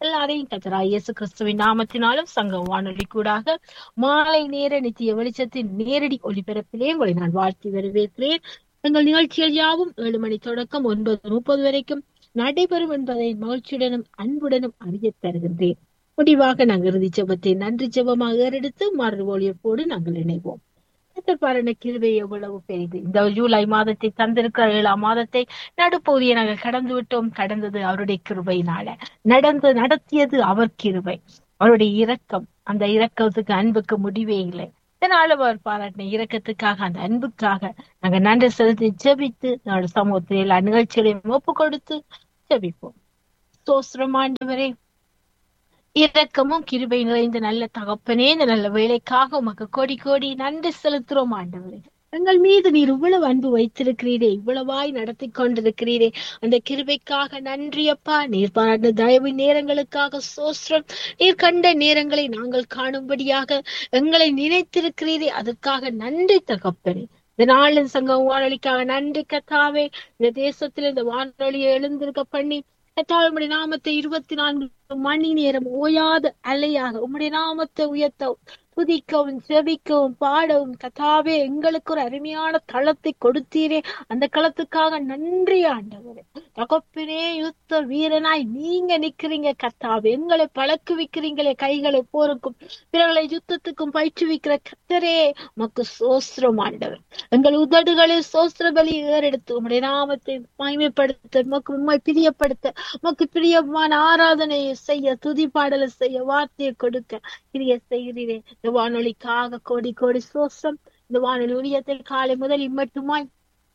எல்லாரையும் கத்தராய் இயேசு கிறிஸ்துவின் நாமத்தினாலும் சங்கம் வானொலி கூடாக மாலை நேர நித்திய வெளிச்சத்தின் நேரடி ஒளிபரப்பிலே உங்களை நான் வாழ்த்தி வரவேற்கிறேன் எங்கள் நிகழ்ச்சிகள் யாவும் ஏழு மணி தொடக்கம் ஒன்பது முப்பது வரைக்கும் நடைபெறும் என்பதை மகிழ்ச்சியுடனும் அன்புடனும் அறிய தருகின்றேன் முடிவாக நாங்கள் இறுதி ஜெபத்தை நன்றி ஜெபமாக ஏறெடுத்து மறு ஒளியப்போடு நாங்கள் இணைவோம் பாரண கிருவை எவ்வளவு பெரிது இந்த ஜூலை மாதத்தை தந்திருக்கிற ஏழாம் மாதத்தை நடுப்பகுதியை நாங்கள் கடந்து விட்டோம் கடந்தது அவருடைய கிருபையினால நடந்து நடத்தியது அவர் கிருபை அவருடைய இரக்கம் அந்த இரக்கத்துக்கு அன்புக்கு முடிவே இல்லை இதனால அவர் பாராட்டின இரக்கத்துக்காக அந்த அன்புக்காக நாங்க நன்றி செலுத்தி ஜெபித்து நம்முடைய சமூகத்தில் எல்லா நிகழ்ச்சிகளையும் ஒப்பு கொடுத்து ஜெபிப்போம் சோஸ்திரம் ஆண்டவரே இரக்கமும் கிருபை நிறைந்த நல்ல தகப்பனே இந்த நல்ல வேலைக்காக உமக்கு கோடி கோடி நன்றி செலுத்துறோம் ஆண்டவரே எங்கள் மீது நீர் இவ்வளவு அன்பு வைத்திருக்கிறீரே இவ்வளவாய் நடத்தி கொண்டிருக்கிறீரே அந்த கிருபைக்காக நன்றி அப்பா நீர் பாராட்டின தயவு நேரங்களுக்காக சோஸ்திரம் நீர் கண்ட நேரங்களை நாங்கள் காணும்படியாக எங்களை நினைத்திருக்கிறீரே அதற்காக நன்றி தகப்பனே இந்த நாளின் சங்கம் வானொலிக்காக நன்றி கத்தாவே இந்த தேசத்தில் இந்த வானொலியை எழுந்திருக்க பண்ணி கத்தாவுடைய நாமத்தை இருபத்தி நான்கு மணி நேரம் ஓயாத அலையாக உம்முடைய நாமத்தை உயர்த்தவும் துதிக்கவும் ஜெபிக்கவும் பாடவும் கதாவே எங்களுக்கு ஒரு அருமையான தளத்தை கொடுத்தீரே அந்த களத்துக்காக நன்றி ஆண்டவரே தகப்பனே யுத்த வீரனாய் நீங்க நிக்கிறீங்க கத்தாவே எங்களை பழக்குவிக்கிறீங்களே கைகளை போருக்கும் பிறர்களை யுத்தத்துக்கும் பயிற்றுவிக்கிற கத்தரே மக்கு சோஸ்திரம் ஆண்டவர் எங்கள் உதடுகளில் சோஸ்திர பலி ஏறெடுத்து உம்முடைய நாமத்தை மகிமைப்படுத்த மக்கு உண்மை பிரியப்படுத்த மக்கு பிரியமான ஆராதனையை செய்ய துதி பாடலை செய்ய வார்த்தையை கொடுக்க கிரிய செய்கிறீரே இந்த வானொலிக்காக கோடி கோடி சோசம் இந்த வானொலி ஊழியத்தில் காலை முதல் இம்மட்டுமாய்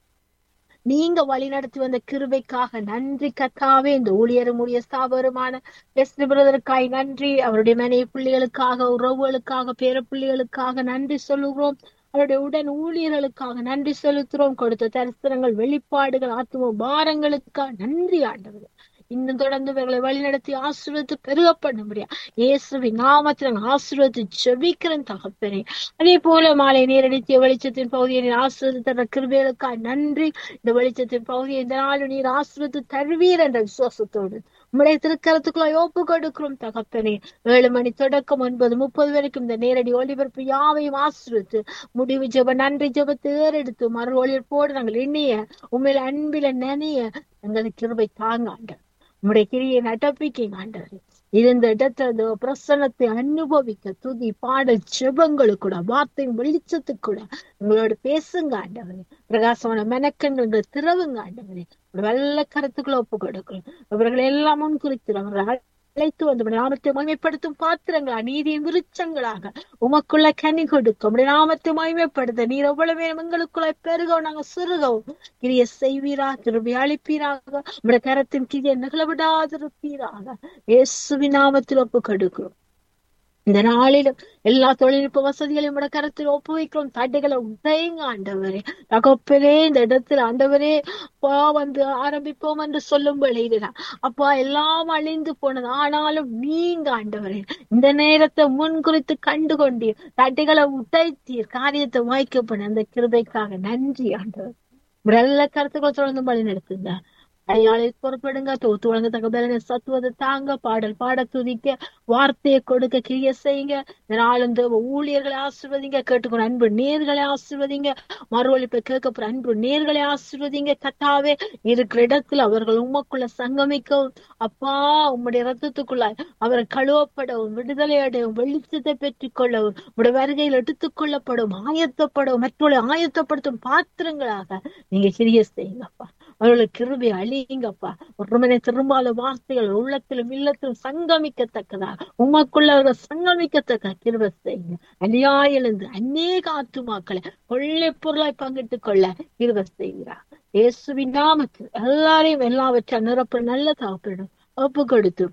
நீங்க வழி நடத்தி வந்த கிருபைக்காக நன்றி கத்தாவே இந்த ஊழியரும் ஊழிய ஸ்தாபருமான வெஸ்ட் பிரதருக்காய் நன்றி அவருடைய மனைவி பிள்ளைகளுக்காக உறவுகளுக்காக பேர பிள்ளைகளுக்காக நன்றி சொல்லுகிறோம் அவருடைய உடன் ஊழியர்களுக்காக நன்றி செலுத்துறோம் கொடுத்த தரிசனங்கள் வெளிப்பாடுகள் ஆத்துவ பாரங்களுக்காக நன்றி ஆண்டவர் இன்னும் தொடர்ந்து இவர்களை வழிநடத்தி ஆசீர்வத்து பெருக பண்ண முடியா இயேசுவின் நாமத்தில் ஆசீர்வத்து ஜெபிக்கிறேன் தகப்பனே அதே போல மாலை நேரடித்திய வெளிச்சத்தின் பகுதியை நீர் ஆசீர்வதி தர கிருபைகளுக்காக நன்றி இந்த வெளிச்சத்தின் பகுதியை இந்த நாள் நீர் ஆசீர்வத்து தருவீர் என்ற விசுவாசத்தோடு உம்முடைய திருக்கரத்துக்குள்ள ஒப்பு கொடுக்கிறோம் தகப்பனே ஏழு மணி தொடக்கம் ஒன்பது முப்பது வரைக்கும் இந்த நேரடி ஒளிபரப்பு யாவையும் ஆசிரித்து முடிவு ஜெப நன்றி ஜெபத்தை ஏறெடுத்து மறு ஒளிபரப்போடு நாங்கள் எண்ணிய உண்மையில அன்பில நினைய எங்களுக்கு கிருபை தாங்க ஆண்டவர் உம்முடைய கிரியை நடப்பிக்க ஆண்டவர் இருந்த இடத்துல அந்த பிரசனத்தை அனுபவிக்க துதி பாடல் ஜெபங்களுக்கு கூட வார்த்தையின் வெளிச்சத்துக்கு கூட உங்களோட பேசுங்க ஆண்டவரே பிரகாசமான மெனக்கண்கள் திறவுங்க ஆண்டவரே வெள்ள கருத்துக்களை ஒப்பு கொடுக்கணும் இவர்கள் எல்லாம் முன் குறித்து அழைத்து வந்து நாமத்தை மகிமைப்படுத்தும் பாத்திரங்களா நீதியின் விருச்சங்களாக உமக்குள்ள கனி கொடுக்கும் நாமத்தை மகிமைப்படுத்த நீர் எவ்வளவு எங்களுக்குள்ள பெருகவும் நாங்க சிறுகவும் கிரிய செய்வீரா திரும்பி அழிப்பீராக உடைய கரத்தின் கிரிய நிகழவிடாதிருப்பீராக இயேசுவின் நாமத்தில் ஒப்பு கொடுக்கிறோம் இந்த நாளிலும் எல்லா தொழில்நுட்ப வசதிகளையும் உடைய கருத்தில் ஒப்பு வைக்கிறோம் தடைகளை உடையுங்க ஆண்டவரே தகப்பனே இந்த இடத்துல ஆண்டவரே பா வந்து ஆரம்பிப்போம் என்று சொல்லும் வழியில அப்பா எல்லாம் அழிந்து போனது ஆனாலும் நீங்க ஆண்டவரே இந்த நேரத்தை முன் குறித்து கண்டு கொண்டீர் தடைகளை உடைத்தீர் காரியத்தை வாய்க்கப்பட அந்த கிருபைக்காக நன்றி ஆண்டவர் நல்ல கருத்துக்கள் தொடர்ந்து வழி நடத்துங்க அடையாளை பொறுப்படுங்க தோத்து வழங்க தகவலை சத்துவதை தாங்க பாடல் பாட துதிக்க வார்த்தையை கொடுக்க கிரிய செய்யுங்க நாளும் ஊழியர்களை ஆசிர்வதிங்க கேட்டுக்கணும் அன்பு நேர்களை ஆசிர்வதிங்க மறுவழிப்பை கேட்க போற அன்பு நேர்களை ஆசிர்வதிங்க கத்தாவே இருக்கிற இடத்துல அவர்கள் உமக்குள்ள சங்கமிக்கவும் அப்பா உம்முடைய ரத்தத்துக்குள்ள அவர் கழுவப்படவும் விடுதலை அடையவும் வெளிச்சத்தை பெற்றுக் கொள்ளவும் உடைய வருகையில் எடுத்துக் கொள்ளப்படும் ஆயத்தப்படவும் மற்றவர்களை ஆயத்தப்படுத்தும் பாத்திரங்களாக நீங்க கிரிய செய்யுங்கப்பா அவர்களுக்கு கிருபி அழியுங்கப்பா ஒருமனை திரும்பாத வார்த்தைகள் உள்ளத்திலும் இல்லத்திலும் சங்கமிக்கத்தக்கதா உமக்குள்ள அவர்கள் சங்கமிக்கத்தக்க கிருப செய்யுங்க அழியா எழுந்து அநேக ஆத்துமாக்களை கொள்ளை பொருளாய் பங்கிட்டுக் கொள்ள கிருப செய்கிறார் இயேசுவின் நாமத்தில் எல்லாரையும் எல்லாவற்றை நிரப்ப நல்ல தாப்பிடும் ஒப்பு கொடுத்து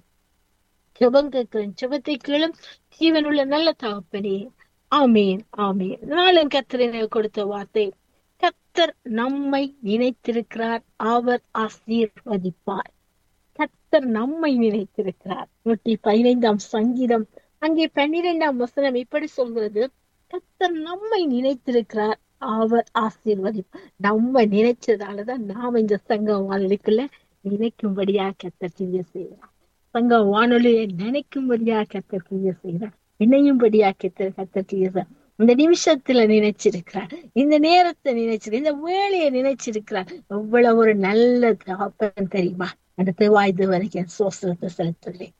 ஜெபம் கேட்கிறேன் ஜெபத்தை கீழும் ஜீவனுள்ள நல்ல தகப்பனே ஆமீன் ஆமீன் நாளும் கத்திரனை கொடுத்த வார்த்தை கத்தர் நம்மை நினைத்திருக்கிறார் அவர் ஆசீர்வதிப்பார் கத்தர் நம்மை நினைத்திருக்கிறார் நூற்றி பதினைந்தாம் சங்கீதம் அங்கே பன்னிரெண்டாம் வசனம் இப்படி சொல்கிறது கத்தர் நம்மை நினைத்திருக்கிறார் அவர் ஆசீர்வதிப்பார் நம்ம நினைச்சதாலதான் நாம இந்த சங்கம் வாழ்க்கைக்குள்ள நினைக்கும்படியா கத்தர் செய்ய செய்யலாம் சங்க வானொலியை நினைக்கும்படியா கத்தர் கிரிய செய்கிறார் இணையும்படியா கத்தர் கத்தர் கிரிய செய்கிறார். இந்த நிமிஷத்துல நினைச்சிருக்கிறார் இந்த நேரத்தை நினைச்சிருக்க இந்த வேலையை நினைச்சிருக்கிறார் எவ்வளவு ஒரு நல்ல தகப்பன் தெரியுமா அடுத்து வாய்து வரைக்கும் சோசனத்தை செலுத்துகிறேன்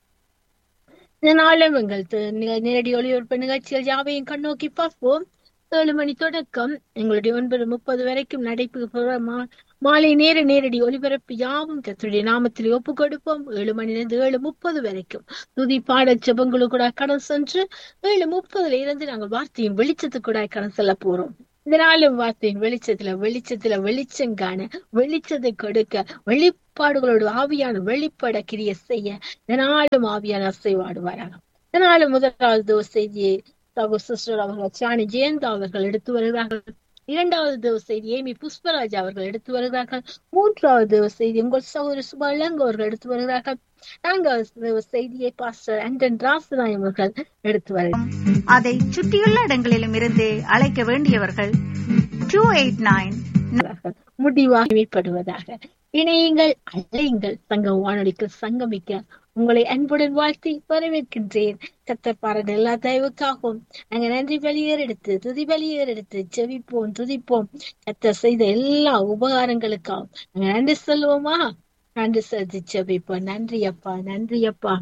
இதனாலும் எங்கள் தி- நி- நேரடி ஒளிபரப்பு நிகழ்ச்சிகள் யாவையும் கண்ணோக்கி பார்ப்போம் ஏழு மணி தொடக்கம் எங்களுடைய ஒன்பது முப்பது வரைக்கும் நடைபெறுகிற மா- மாலை நேர நேரடி ஒளிபரப்பு யாவும் கர்த்தருடைய நாமத்தில் ஒப்பு கொடுப்போம் ஏழு மணிலிருந்து ஏழு முப்பது வரைக்கும் துதி பாடல் ஜெபங்களு கூட கடன் சென்று ஏழு முப்பதுல இருந்து நாங்கள் வார்த்தையின் வெளிச்சத்துக்கு கூட கடன் செல்ல போறோம் இதனாலும் வார்த்தையின் வெளிச்சத்துல வெளிச்சத்துல வெளிச்சம் காண வெளிச்சத்தை கொடுக்க வெளிப்பாடுகளோடு ஆவியான வெளிப்பட கிரிய செய்ய இதனாலும் ஆவியான அசைவாடுவாராக இதனாலும் முதலாவது ஒரு செய்தியை சகோ சிஸ்டர் அவர்கள் சாணி ஜெயந்தா அவர்கள் எடுத்து வருகிறார்கள் இரண்டாவது தேவ செய்தி ஏமி புஷ்பராஜ் அவர்கள் எடுத்து வருகிறார்கள் மூன்றாவது தேவ செய்தி உங்கள் சகோதரி சுபலங்க அவர்கள் எடுத்து வருகிறார்கள் நான்காவது தேவ செய்தியை பாஸ்டர் ஆண்டன் ராசனாய் அவர்கள் எடுத்து வருகிறார்கள் அதை சுற்றியுள்ள இடங்களிலும் இருந்து அழைக்க வேண்டியவர்கள் டூ எயிட் நைன் இருக்கிறார்கள். முடிவாக மேம்படுவதாக இணையுங்கள் அழையுங்கள் சங்கம் வானொலிக்கு சங்கமிக்க உங்களை அன்புடன் வாழ்த்தி வரவேற்கின்றேன் கத்தர் பாருங்க எல்லா தயவுக்காகவும் நாங்க நன்றி பலியர் எடுத்து துதி பலியர் எடுத்து ஜெபிப்போம் துதிப்போம் கத்தர் செய்த எல்லா உபகாரங்களுக்காகவும் நாங்க நன்றி சொல்லுவோமா நன்றி செலுத்தி ஜெபிப்போம் நன்றி அப்பா நன்றி அப்பா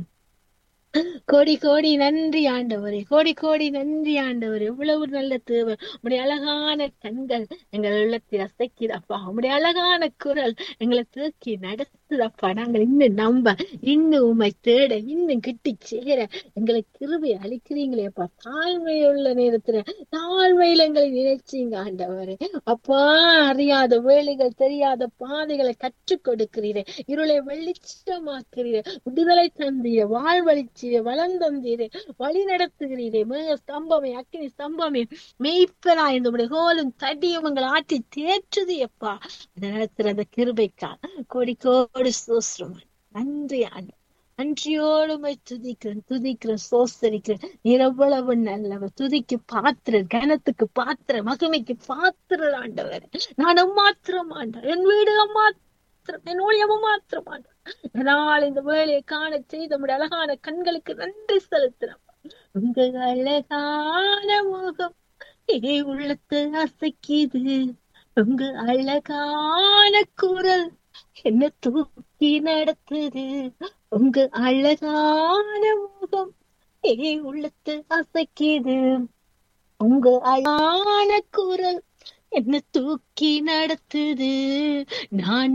கோடி கோடி நன்றி ஆண்டவரே கோடி கோடி நன்றி ஆண்டவரே இவ்வளவு நல்ல தேவை உடைய அழகான கண்கள் எங்கள் உள்ளத்தில் அசைக்குதப்பா உடைய அழகான குரல் எங்களை தூக்கி நடத்துதப்பா நாங்கள் இன்னும் நம்ப இன்னும் உண்மை தேட இன்னும் கிட்டி சேர எங்களை கிருபை அளிக்கிறீங்களேப்பா தாழ்மையுள்ள நேரத்துல தாழ்மையில எங்களை நினைச்சீங்க ஆண்டவரே அப்பா அறியாத வேலைகள் தெரியாத பாதைகளை கற்றுக் கொடுக்கிறீரே இருளை வெளிச்சமாக்கிறீரே விடுதலை தந்தீரே வாழ்வழிச்சீரே வளம் தந்தீரே வழி நடத்துகிறீரே மேக ஸ்தம்பமே அக்கினி ஸ்தம்பமே மெய்ப்பனா இந்த உடைய கோலும் தடியும் உங்களை ஆட்டி தேற்றுது எப்பா அந்த நேரத்துல அந்த கிருபைக்கா கோடி கோடி சோஸ்ரம் நன்றி ஆண்டு நன்றியோடு உம்மை துதிக்கிறேன் துதிக்கிறேன் சோசரிக்கிறேன் நீர் எவ்வளவு நல்லவர் துதிக்கு பாத்திரர் கனத்துக்கு பாத்திர மகிமைக்கு பாத்திரர் ஆண்டவர் நான் மாத்திரம் ஆண்டவர் என் வீடு மாத்திரம் என் ஊழியமும் மாத்திரம் ஆண்டவர் இதனால் இந்த வேலையை காண செய்த உம்முடைய அழகான கண்களுக்கு நன்றி செலுத்துறேன் உங்க அழகான முகம் ஏ உள்ளத்து அசைக்குது உங்க அழகான குரல் என்ன தூக்கி நடத்துது உங்க அழகான முகம் ஏ உள்ளத்து அசைக்குது உங்க அழகான குரல் என்ன தூக்கி நடத்துது நான்